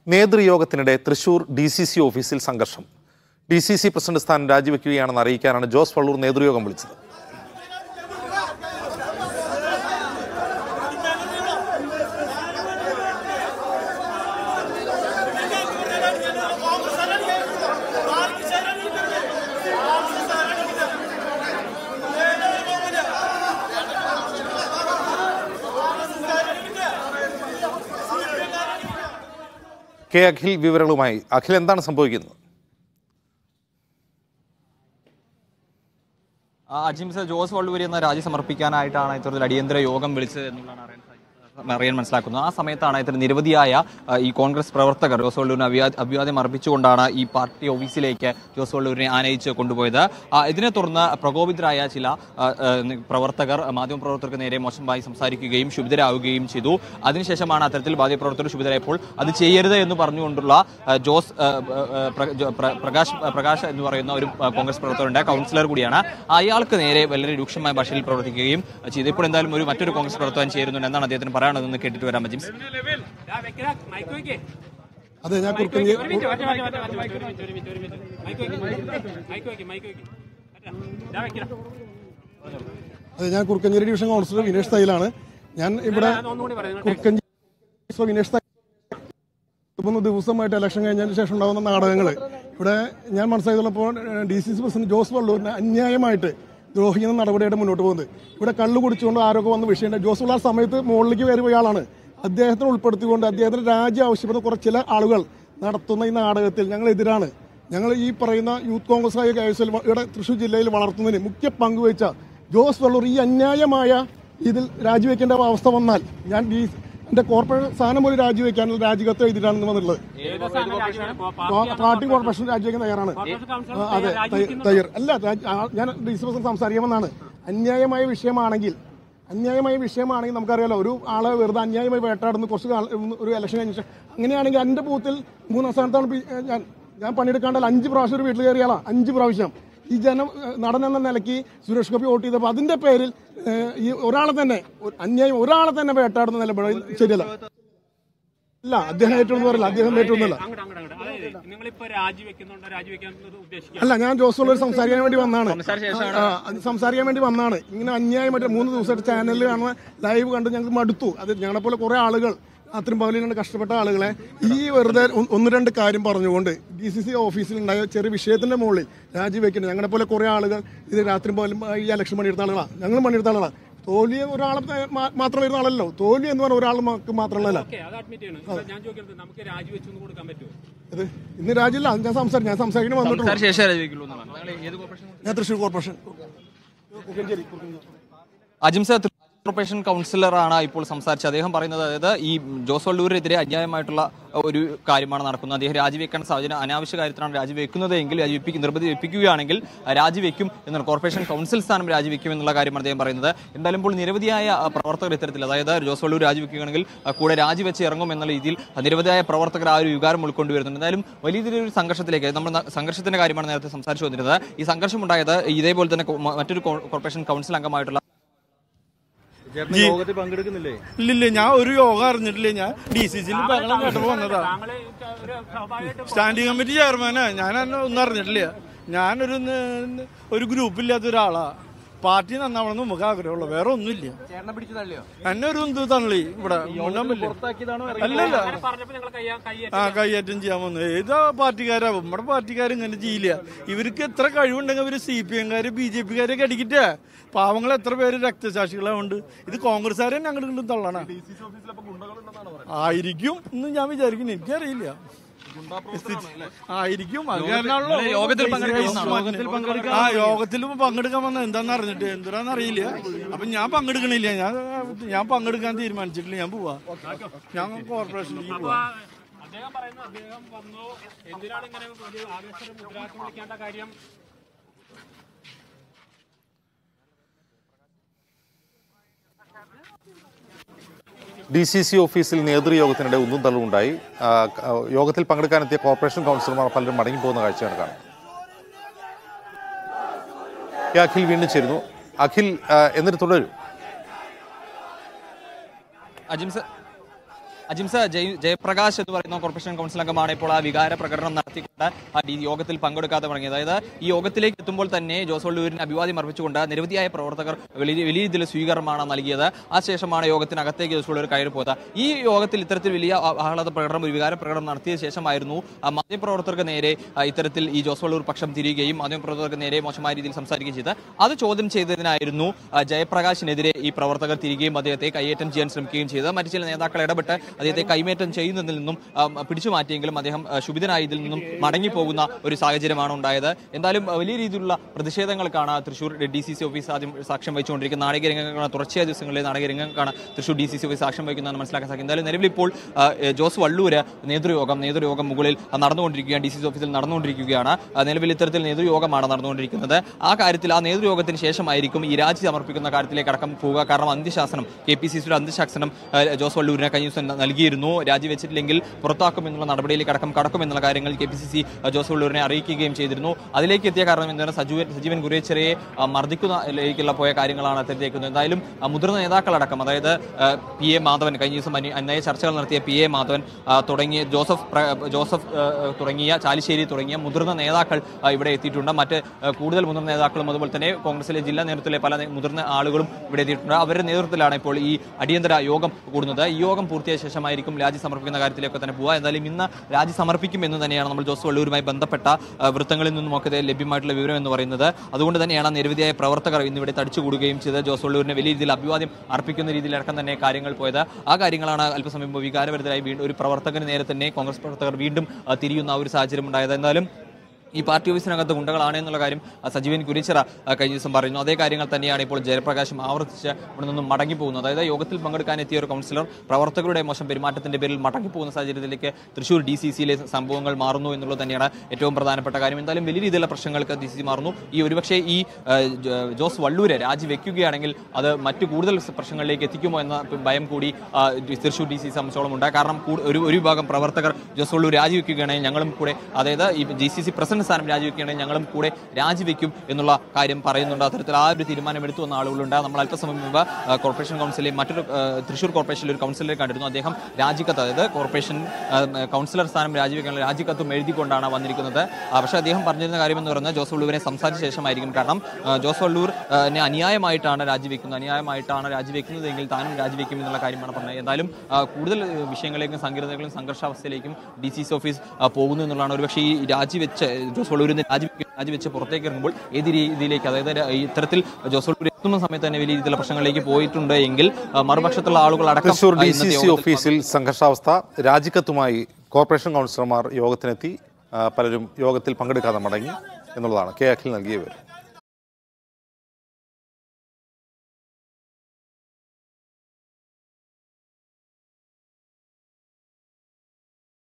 നേതൃയോഗത്തിനിടെ Thrissur D C C ഓഫീസിൽ സംഘർഷം D C C president സ്ഥാനം രാജിവെക്കുകയാണെന്ന് അറിയിക്കാനാണ് ജോസ് വള്ളൂർ നേതൃയോഗം വിളിച്ചത് കെ അഖിൽ വിവരങ്ങളുമായി അഖിൽ എന്താണ് സംഭവിക്കുന്നത് ആ, അജിംസ് ജോസ് വള്ളൂരി എന്ന രാജി സമർപ്പിക്കാനായിട്ടാണ് ഇത്തരത്തിൽ അടിയന്തര യോഗം വിളിച്ചത് എന്നുള്ളതാണ് അറിയാൻ സാധിച്ചത് അറിയാൻ മനസ്സിലാക്കുന്നത് ആ സമയത്താണ് ഇത്തരം നിരവധിയായ ആ, ഈ കോൺഗ്രസ് പ്രവർത്തകർ ജോസ് വള്ളൂരിന് അഭിവാ അഭിവാദ്യം അർപ്പിച്ചുകൊണ്ടാണ് ഈ പാർട്ടി ഓഫീസിലേക്ക് ജോസ് വള്ളൂരിനെ ആനയിച്ച് കൊണ്ടുപോയത് ആ, ഇതിനെ തുടർന്ന് പ്രകോപിതരായ ചില ആ, ആ, പ്രവർത്തകർ മാധ്യമപ്രവർത്തകർക്ക് നേരെ മോശമായി സംസാരിക്കുകയും ക്ഷുഭിതരാവുകയും ചെയ്തു അതിനുശേഷമാണ് അത്തരത്തിൽ മാധ്യമപ്രവർത്തകർ ക്ഷുഭിതരായപ്പോൾ അത് ചെയ്യരുത് എന്ന് പറഞ്ഞുകൊണ്ടുള്ള ആ, ജോസ് ആ, ആ, പ്ര- ജോ- പ്ര- പ്രകാശ് പ്രകാശ് എന്ന് പറയുന്ന ഒരു ആ, കോൺഗ്രസ് പ്രവർത്തകരുണ്ട് കൗൺസിലർ കൂടിയാണ് അയാൾക്ക് നേരെ വളരെ രൂക്ഷമായ ഭാഷയിൽ പ്രവർത്തിക്കുകയും ചെയ്തു ഇപ്പോൾ എന്തായാലും ഒരു മറ്റൊരു കോൺഗ്രസ് പ്രവർത്തകൻ ചേരുന്നുണ്ട് എന്താണ് അദ്ദേഹത്തിന് പറയാനുള്ളതെന്ന് കേട്ടിട്ട് വരാം ജിംസ് അതെ ഞാൻ കുറുക്കഞ്ചി അതെ ഞാൻ കുറുക്കഞ്ചേരി ഡിവിഷൻ കൗൺസിലർ വിനേഷ് തൈലാണ് ഞാൻ ഇവിടെ കുറുക്കഞ്ചേരി വിനേഷ് തൈ മൂന്ന് ദിവസമായിട്ട് ഇലക്ഷൻ കഴിഞ്ഞതിന് ശേഷം ഉണ്ടാകുന്ന നാടകങ്ങൾ ഇവിടെ ഞാൻ മനസ്സിലാക്കിയപ്പോൾ D C C president Jose വള്ളൂരിനെ അന്യായമായിട്ട് ദ്രോഹിക്കുന്ന നടപടിയായിട്ട് മുന്നോട്ട് പോകുന്നത് ഇവിടെ കള്ളു കുടിച്ചുകൊണ്ട് ആരൊക്കെ വന്ന വിഷയമുണ്ട് ജോസ് വള്ളാർ സമയത്ത് മുകളിലേക്ക് കയറി പോയ ആളാണ് അദ്ദേഹത്തിന് ഉൾപ്പെടുത്തിക്കൊണ്ട് അദ്ദേഹത്തിന് രാജ്യം ആവശ്യപ്പെടുന്ന കുറച്ച് ചില ആളുകൾ നടത്തുന്ന ഈ നാടകത്തിൽ ഞങ്ങൾ എതിരാണ് ഞങ്ങൾ ഈ പറയുന്ന യൂത്ത് കോൺഗ്രസ് ആയ കേസിൽ ഇവിടെ തൃശ്ശൂർ ജില്ലയിൽ വളർത്തുന്നതിന് മുഖ്യ പങ്ക് വഹിച്ച ജോസ് വള്ളൂർ ഈ അന്യായമായ ഇതിൽ രാജിവെക്കേണ്ട അവസ്ഥ വന്നാൽ ഞാൻ ഡി എന്റെ കോർപ്പറേറ്റ് സ്ഥാനം പോലും രാജിവെക്കാനുള്ള രാജികത്ത് എഴുതിയിട്ടാണ് വന്നിട്ടുള്ളത് കോ- പാർട്ടി കോർപ്പറേഷൻ രാജിവെക്കാൻ തയ്യാറാണ് ആ, അതെ തയ്യ- തയ്യാർ അല്ല രാജി- ആ, ഞാൻ ഡി സി പ്രസിഡന്റ് സംസാരിക്കാമെന്നാണ് അന്യായമായ വിഷയമാണെങ്കിൽ അന്യായമായ വിഷയമാണെങ്കിൽ നമുക്കറിയാലോ ഒരു ആളെ വെറുതെ അന്യായമായി വേട്ടാടുന്നു കുറച്ച് കാല- ഒരു ഇലക്ഷൻ കഴിഞ്ഞ ശേഷം അങ്ങനെയാണെങ്കിൽ എൻ്റെ ബൂത്തിൽ മൂന്നാം സ്ഥാനത്താണ് പി- ഞാൻ ഞാൻ പണിയെടുക്കാണ്ടല്ല അഞ്ച് പ്രാവശ്യം ഒരു വീട്ടിൽ കയറിയാളാ അഞ്ച് പ്രാവശ്യം ഈ ജനം ഏഹ്, നടൻ എന്ന നിലയ്ക്ക് സുരേഷ് ഗോപി വോട്ട് ചെയ്തപ്പോൾ അതിന്റെ പേരിൽ ഏഹ്, ഈ ഒരാളെ തന്നെ ഒരു അന്യായം ഒരാളെ തന്നെ വേട്ടാടുന്ന നിലപാട് ശരിയല്ല ഇല്ല അദ്ദേഹം ഏറ്റവും പറയില്ല അദ്ദേഹം ഏറ്റവും അങ്ങോട്ട് അങ്ങോട്ട് അങ്ങോട്ട് അതായത് നിങ്ങളിപ്പോ രാജിവെക്കുന്നുണ്ടോ രാജിവെക്കാൻ ഉദ്ദേശിക്കുക അല്ല ഞാൻ ജോസ് ഉള്ളൊരു സംസാരിക്കാൻ വേണ്ടി വന്നാണ് ആ, അത് സംസാരിക്കാൻ വേണ്ടി വന്നാണ് ഇങ്ങനെ അന്യായമായിട്ട് മൂന്ന് ദിവസമായിട്ട് ചാനലിൽ കാണുന്ന ലൈവ് കണ്ട് ഞങ്ങൾക്ക് മടുത്തു അത് ഞങ്ങളെ പോലെ കുറെ ആളുകൾ അത്രയും പകലിൽ കഷ്ടപ്പെട്ട ആളുകളെ ഈ വെറുതെ ഒന്ന് ഒന്ന് രണ്ട് കാര്യം പറഞ്ഞുകൊണ്ട് ഡി സി സി ഓഫീസിലുണ്ടായ ചെറിയ വിഷയത്തിന്റെ മുകളിൽ രാജിവെക്കുന്നത് ഞങ്ങളെ പോലെ കുറെ ആളുകൾ ഇത് രാത്രി പോലും ഈ ഇലക്ഷൻ പണിയെടുത്ത ആളുകളാണ് ഞങ്ങൾ പണിയെടുത്ത ആളുകളാണ് തോൽവി ഒരാളെ മാ- മാത്രം വരുന്ന ആളല്ലോ തോൽവി എന്ന് പറഞ്ഞ ഒരാൾ മാത്രമല്ല ഓക്കെ അത് അഡ്മിറ്റ് ചെയ്യണം ഇപ്പൊ ഞാൻ ചോദിക്കുന്നത് നമുക്ക് രാജിവെച്ചൊന്ന് കൊടുക്കാൻ പറ്റുമോ ഇത് ഇന്ന് രാജില്ല അത് ഞാൻ സംസാരിക്കും ഞാൻ സംസാരിക്കാൻ വന്നിട്ടുള്ളൂ ശേഷം രാജിവെക്കുള്ളൂ എന്നുള്ളതാണ് നിങ്ങൾ ഏത് കോർപ്പറേഷൻ ഞാൻ തൃശ്ശൂർ കോർപ്പറേഷൻ അജിംസ കോർപ്പറേഷൻ കൗൺസിലറാണ് ഇപ്പോൾ സംസാരിച്ചത് അദ്ദേഹം പറയുന്നത് അതായത് ഈ ജോസ് വള്ളൂരിനെതിരെ അന്യായമായിട്ടുള്ള ഒരു കാര്യമാണ് നടക്കുന്നത് അദ്ദേഹം രാജിവെക്കാൻ സാഹചര്യം അനാവശ്യ കാര്യത്തിനാണ് രാജിവെക്കുന്നത് എങ്കിൽ രാജിവെപ്പിക്കും നിർബന്ധിപ്പിക്കുകയാണെങ്കിൽ രാജിവെക്കും എന്നാണ് കോർപ്പറേഷൻ കൗൺസിൽ സ്ഥാനം രാജിവെക്കും എന്നുള്ള കാര്യമാണ് അദ്ദേഹം പറയുന്നത് എന്തായാലും ഇപ്പോൾ നിരവധിയായ ആ, പ്രവർത്തകർ ഇത്തരത്തിൽ അതായത് ജോസ് വള്ളൂർ രാജിവെക്കുകയാണെങ്കിൽ ആ, കൂടെ രാജിവെച്ച് ഇറങ്ങും എന്നുള്ള രീതിയിൽ നിരവധിയായ പ്രവർത്തകർ ആ ഒരു വികാരം ഉൾക്കൊണ്ടുവരുന്നുണ്ട് എന്തായാലും വലിയ രീതിയിലൊരു സംഘർഷത്തിലേക്ക് നമ്മൾ ന- സംഘർഷത്തിന്റെ കാര്യമാണ് നേരത്തെ സംസാരിച്ചു വന്നിരുന്നത് ഈ സംഘർഷം ഉണ്ടായത് ഇതേപോലെ തന്നെ കോ- മ- മറ്റൊരു കോ- കോർപ്പറേഷൻ കൗൺസിൽ അംഗമായിട്ടുള്ള ഇല്ലില്ല ഞാൻ ഒരു യോഗം അറിഞ്ഞിട്ടില്ല ഞാൻ ഡി സി സിയിൽ ബഹളം കേട്ടപ്പോ വന്നതാ താങ്കള് ഒരു സ്വാഭാവികമായിട്ടും സ്റ്റാൻഡിംഗ് കമ്മിറ്റി ചെയർമാനാ ഞാൻ അന്നെ ഒന്നും അറിഞ്ഞിട്ടില്ല ഞാനൊരു ന- ഒരു ഗ്രൂപ്പില്ലാത്ത ഒരാളാ പാർട്ടി നന്നാവണം നമുക്ക് ആഗ്രഹമുള്ളൂ വേറെ ഒന്നുമില്ല എന്നെ ഒരു എന്ത് തള്ളി ഇവിടെ മുന്നമ്പില്ല അല്ലല്ല പറഞ്ഞപ്പോ നിങ്ങൾ കയ്യാ കയ്യ ആ കൈയേറ്റം ചെയ്യാൻ വന്നു ഏതാ പാർട്ടിക്കാരാവും നമ്മുടെ പാർട്ടിക്കാർ ഇങ്ങനെ ചെയ്യില്ല ഇവർക്ക് എത്ര കഴിവുണ്ടെങ്കിൽ ഇവര് സി പി എംകാര് ബി ജെ പിക്കാരൊക്കെ അടിക്കട്ടെ പാവങ്ങൾ എത്ര പേര് രക്തസാക്ഷികളുണ്ട് ഇത് കോൺഗ്രസ്സുകാരെ ഞങ്ങൾ ഇങ്ങോട്ടും തള്ളണ ആയിരിക്കും എന്ന് ഞാൻ വിചാരിക്കുന്നു എനിക്കറിയില്ല ആയിരിക്കും അത് കാരണമാണല്ലോ യോഗത്തിൽ പങ്കെടുക്കാൻ ആ യോഗത്തിൽ പങ്കെടുക്കാൻ വന്ന എന്താന്ന് അറിഞ്ഞിട്ട് എന്തിനാന്ന് അറിയില്ല അപ്പൊ ഞാൻ പങ്കെടുക്കണില്ല ഞാൻ ഞാൻ പങ്കെടുക്കാൻ തീരുമാനിച്ചിട്ടില്ല ഞാൻ പോവാ ഞാൻ കോർപ്പറേഷനിലേക്ക് പോവാ അദ്ദേഹം പറയുന്നു അദ്ദേഹം വന്നു എന്തിനാണ് ഇങ്ങനെ ഒരു ആവേശ മുദ്രാവാക്യം വിളിക്കേണ്ട കാര്യം ഡി സി സി ഓഫീസിൽ നേതൃയോഗത്തിനിടെ ഒന്നും തള്ളുണ്ടായി ആ, ക- യോഗത്തിൽ പങ്കെടുക്കാനെത്തിയ കോർപ്പറേഷൻ കൗൺസിലർമാർ പലരും മടങ്ങിപ്പോകുന്ന കാഴ്ചയാണ് കാണുന്നത് ഈ അഖിൽ വീണ്ടും ചേരുന്നു അഖിൽ ആ, എന്നിട്ട് തുടരും അജിംസ് അജിംസ ജയ് ജയപ്രകാശ് എന്ന് പറയുന്ന കോർപ്പറേഷൻ കൗൺസിൽ അംഗമാണ് ഇപ്പോൾ ആ വികാര പ്രകടനം നടത്തിക്കൊണ്ട് ആ ഈ യോഗത്തിൽ പങ്കെടുക്കാതെ തുടങ്ങിയത് അതായത് ഈ യോഗത്തിലേക്ക് എത്തുമ്പോൾ തന്നെ ജോസ് വള്ളൂരിന് അഭിവാദ്യം അർപ്പിച്ചുകൊണ്ട് നിരവധിയായ പ്രവർത്തകർ വലിയ വലിയ രീതിയിൽ സ്വീകരണമാണ് നൽകിയത് ആ ശേഷമാണ് യോഗത്തിനകത്തേക്ക് ജോസ് വള്ളൂർ കയറി പോയത് ഈ യോഗത്തിൽ ഇത്തരത്തിൽ വലിയ ആ- ആഹ്ലാദ പ്രകടനം ഒരു വികാര പ്രകടനം നടത്തിയ ശേഷമായിരുന്നു ആ മാധ്യമപ്രവർത്തകർക്ക് നേരെ ആ ഇത്തരത്തിൽ ഈ ജോസ് വള്ളൂർ പക്ഷം തിരിയുകയും മാധ്യമപ്രവർത്തകർക്ക് നേരെ മോശമായ രീതിയിൽ സംസാരിക്കുകയും ചെയ്ത് അത് ചോദ്യം ചെയ്തതിനായിരുന്നു ആ, ജയപ്രകാശിനെതിരെ ഈ പ്രവർത്തകർ തിരികെയും അദ്ദേഹത്തെ കൈയേറ്റം ചെയ്യാൻ ശ്രമിക്കുകയും ചെയ്തത് മറ്റു ചില നേതാക്കൾ ഇടപെട്ട് അദ്ദേഹത്തെ കൈമേറ്റം ചെയ്യുന്നതിൽ നിന്നും ആ, പിടിച്ചു മാറ്റിയെങ്കിലും അദ്ദേഹം ആ, ശുഭിതനായി ഇതിൽ നിന്നും മടങ്ങിപ്പോകുന്ന ഒരു സാഹചര്യമാണ് ഉണ്ടായത് എന്തായാലും ആ, വലിയ രീതിയിലുള്ള പ്രതിഷേധങ്ങൾക്കാണ് Thrissur D C C office ആദ്യം സാക്ഷ്യം വഹിച്ചുകൊണ്ടിരിക്കുന്നത് നാടകരംഗങ്ങളാണ് തുടർച്ചയായ ദിവസങ്ങളിലെ നാടകരംഗങ്ങൾക്കാണ് Thrissur D C C office സാക്ഷ്യം വഹിക്കുന്നതെന്ന് മനസ്സിലാക്കാൻ സാധിക്കും എന്തായാലും നിലവിൽ ഇപ്പോൾ ആ, ഏ, ജോസ് വള്ളൂര് നേതൃയോഗം നേതൃയോഗം മുകളിൽ ആ, നടന്നുകൊണ്ടിരിക്കുകയാണ് ഡി സി സി ഓഫീസിൽ നടന്നുകൊണ്ടിരിക്കുകയാണ് ആ, നിലവിൽ ഇത്തരത്തിൽ നേതൃയോഗമാണ് നടന്നുകൊണ്ടിരിക്കുന്നത് ആ കാര്യത്തിൽ ആ നേതൃയോഗത്തിന് ശേഷമായിരിക്കും ഈ രാജി സമർപ്പിക്കുന്ന കാര്യത്തിലേക്ക് അടക്കം പോവുക കാരണം അന്ത്യശാസനം കെ പി സി സിയുടെ അന്ത്യശാസനം ആ, ജോസ് വള്ളൂരിനെ കഴിഞ്ഞ ദിവസം ന- നൽകിയിരുന്നു രാജിവെച്ചിട്ടില്ലെങ്കിൽ പുറത്താക്കും എന്നുള്ള നടപടിയിലേക്ക് അടക്കം കടക്കും എന്നുള്ള കാര്യങ്ങൾ K P C C Jose വള്ളൂരിനെ അറിയിക്കുകയും ചെയ്തിരുന്നു അതിലേക്ക് എത്തിയ കാരണം എന്താണ് സജീവൻ സജീവൻ കുരേച്ചെറിയെ ആ, മർദ്ദിക്കുന്നതിലേക്കുള്ള പോയ കാര്യങ്ങളാണ് അത്തരത്തിലേക്ക് എന്തായാലും ആ, മുതിർന്ന നേതാക്കളടക്കം അതായത് ആ, പി എ മാധവൻ കഴിഞ്ഞ ദിവസം അന്യ- അന്യായ ചർച്ചകൾ നടത്തിയ പി എ മാധവൻ ആ, തുടങ്ങിയ ജോസഫ് പ്ര- ജോസഫ് ആ, തുടങ്ങിയ ചാലിശ്ശേരി തുടങ്ങിയ മുതിർന്ന നേതാക്കൾ ആ, ഇവിടെ എത്തിയിട്ടുണ്ട് മറ്റ് ആ, കൂടുതൽ മുതിർന്ന നേതാക്കളും അതുപോലെ തന്നെ കോൺഗ്രസിലെ ജില്ലാ നേതൃത്വത്തിലെ പല നേ- മുതിർന്ന ആളുകളും ഇവിടെ എത്തിയിട്ടുണ്ട് അവരുടെ നേതൃത്വത്തിലാണ് ഇപ്പോൾ ഈ അടിയന്തര യോഗം കൂടുന്നത് ഈ യോഗം പൂർത്തിയായ ശേഷമായിരിക്കും രാജി സമർപ്പിക്കുന്ന കാര്യത്തിലേക്ക് തന്നെ പോവുക എന്തായാലും ഇന്ന് രാജി സമർപ്പിക്കും എന്ന് തന്നെയാണ് നമ്മൾ ജോസ് വള്ളൂരുമായി ബന്ധപ്പെട്ട ആ, വൃത്തങ്ങളിൽ നിന്നുമൊക്കെ ഇത് ലഭ്യമായിട്ടുള്ള വിവരം എന്ന് പറയുന്നത് അതുകൊണ്ട് തന്നെയാണ് നിരവധിയായ പ്രവർത്തകർ ഇന്നിവിടെ തടിച്ചുകൂടുകയും ചെയ്ത് ജോസ് വള്ളൂരിനെ വലിയ രീതിയിൽ അഭിവാദ്യം അർപ്പിക്കുന്ന രീതിയിലടക്കം തന്നെ കാര്യങ്ങൾ പോയത് ആ കാര്യങ്ങളാണ് അല്പസമയം മുമ്പ് വികാരഭരിതരായി വീണ്ടും ഒരു പ്രവർത്തകന് നേരെ തന്നെ കോൺഗ്രസ് പ്രവർത്തകർ വീണ്ടും ആ, തിരിയുന്ന ആ ഒരു സാഹചര്യം ഉണ്ടായത് എന്തായാലും ഈ പാർട്ടി ഓഫീസിനകത്ത് ഗുണ്ടകളാണ് എന്നുള്ള കാര്യം ആ, സജീവൻ കുരിച്ചിറ ആ, കഴിഞ്ഞ ദിവസം പറയുന്നു അതേ കാര്യങ്ങൾ തന്നെയാണ് ഇപ്പോൾ ജയപ്രകാശും ആവർത്തിച്ച് ഇവിടെ നിന്നും മടങ്ങിപ്പോകുന്നത് അതായത് യോഗത്തിൽ പങ്കെടുക്കാൻ എത്തിയ ഒരു കൗൺസിലർ പ്രവർത്തകരുടെ മോശം പെരുമാറ്റത്തിന്റെ പേരിൽ മടങ്ങിപ്പോകുന്ന സാഹചര്യത്തിലേക്ക് തൃശൂർ ഡി സി സിയിലെ സംഭവങ്ങൾ മാറുന്നു എന്നുള്ളത് തന്നെയാണ് ഏറ്റവും പ്രധാനപ്പെട്ട കാര്യം എന്തായാലും വലിയ രീതിയിലുള്ള പ്രശ്നങ്ങൾക്ക് ഡി സി സി മാറുന്നു ഈ ഒരുപക്ഷെ ഈ ആ, ജോ- ജോസ് വള്ളൂരെ രാജിവെക്കുകയാണെങ്കിൽ അത് മറ്റു കൂടുതൽ പ്രശ്നങ്ങളിലേക്ക് എത്തിക്കുമോ എന്ന ഭയം കൂടി ആ, തൃശൂർ ഡി സി സി സംബന്ധിച്ചോളം ഉണ്ട് കാരണം കൂ- ഒരു ഒരു വിഭാഗം പ്രവർത്തകർ ജോസ് വള്ളൂർ രാജിവെക്കുകയാണെങ്കിൽ ഞങ്ങളും കൂടെ അതായത് ഈ ജി സി സി പ്രസിഡന്റ് സ്ഥാനം രാജിവെക്കുകയാണെങ്കിൽ ഞങ്ങളും കൂടെ രാജിവെക്കും എന്നുള്ള കാര്യം പറയുന്നുണ്ട് അത്തരത്തിൽ ആ ഒരു തീരുമാനം എടുത്തു വന്ന ആളുകളുണ്ട് നമ്മൾ അല്പസമയം മുമ്പ് ആ, കോർപ്പറേഷൻ കൗൺസിലിലെ മറ്റൊരു ആ, തൃശൂർ കോർപ്പറേഷനിലെ ഒരു കൗൺസിലറെ കണ്ടിരുന്നു അദ്ദേഹം രാജിക്കത്ത് അതായത് കോർപ്പറേഷൻ ആ, കൗൺസിലർ സ്ഥാനം രാജിവെക്കാനുള്ള രാജിക്കത്തും എഴുതിക്കൊണ്ടാണ് വന്നിരിക്കുന്നത് ആ, പക്ഷേ അദ്ദേഹം പറഞ്ഞിരുന്ന കാര്യം എന്ന് പറയുന്നത് ജോസ് വള്ളൂരിനെ സംസാരിച്ച ശേഷമായിരിക്കും കാരണം ആ, ജോസ് വള്ളൂർ ആ, നെ അന്യായമായിട്ടാണ് രാജിവെക്കുന്നത് അന്യായമായിട്ടാണ് രാജിവെക്കുന്നതെങ്കിൽ താനും രാജിവെക്കും എന്നുള്ള കാര്യമാണ് പറഞ്ഞത് എന്തായാലും ആ, കൂടുതൽ ആ, വിഷയങ്ങളിലേക്കും സങ്കീർണതകളും സംഘർഷാവസ്ഥയിലേക്കും ഡി സി സി ഓഫീസ് ആ, പോകുന്നു എന്നുള്ളതാണ് ഒരുപക്ഷെ ഈ രാജിവെച്ച് ജോസ് വള്ളൂരിനെ രാജിവെച്ച് രാജിവെച്ച് പുറത്തേക്ക് ഇറങ്ങുമ്പോൾ ഏത് രീതിയിലേക്ക് അതായത് ര- ഈ ഇത്തരത്തിൽ ജോസ് വള്ളൂർ എത്തുന്ന സമയത്ത് തന്നെ വലിയ രീതിയിലുള്ള പ്രശ്നങ്ങളിലേക്ക് പോയിട്ടുണ്ട് എങ്കിൽ ആ, മറുപക്ഷത്തുള്ള ആളുകൾ അടക്കം തൃശൂർ ആ, ഡി ഇന്നത്തെ സി സി യോഗത്തിൽ ഓഫീസിൽ സംഘർഷാവസ്ഥ രാജിക്കത്തുമായി കോർപ്പറേഷൻ കൗൺസിലർമാർ യോഗത്തിനെത്തി ആ, പലരും യോഗത്തിൽ പങ്കെടുക്കാതെ മടങ്ങി എന്നുള്ളതാണ് കെ അഖിൽ നൽകിയ വിവരം